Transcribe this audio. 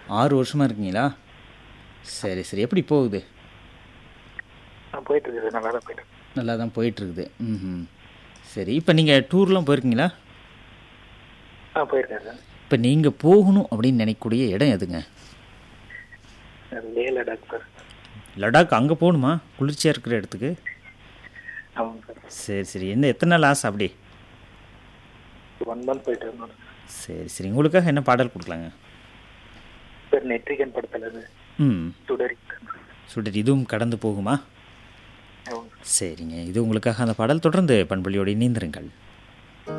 ஆறு வருஷமாக இருக்கீங்களா சரி சரி எப்படி போகுது ஆ போயிட்டு இருக்குது நல்லா தான் போயிட்டு இருக்கு. நல்லா தான் போயிட்டுருக்குது ம் சரி இப்போ நீங்கள் டூர்லாம் போயிருக்கீங்களா ஆ போயிருக்கேன் சார் இப்போ நீங்கள் போகணும் அப்படின்னு நினைக்கக்கூடிய இடம் எதுங்க அது லே லடாக் சார் லடாக் அங்கே போகணுமா குளிர்ச்சியாக இருக்கிற இடத்துக்கு ஆமாங்க சார் சரி சரி என்ன எத்தனை நாள் ஆசை அப்படி ஒன் மந்த் போயிட்டு இருந்தோம் சரி சரி உங்களுக்காக என்ன பாடல் கொடுக்கலாங்க சார் நெட்ரிகன் படத்துல இருந்து ம் சுடரி சுடர் இதுவும் கடந்து போகுமா ஆமாங்க சரிங்க இது உங்களுக்காக அந்த பாடல் தொடர்ந்து பண்பொழியோடு இணைந்திருங்கள்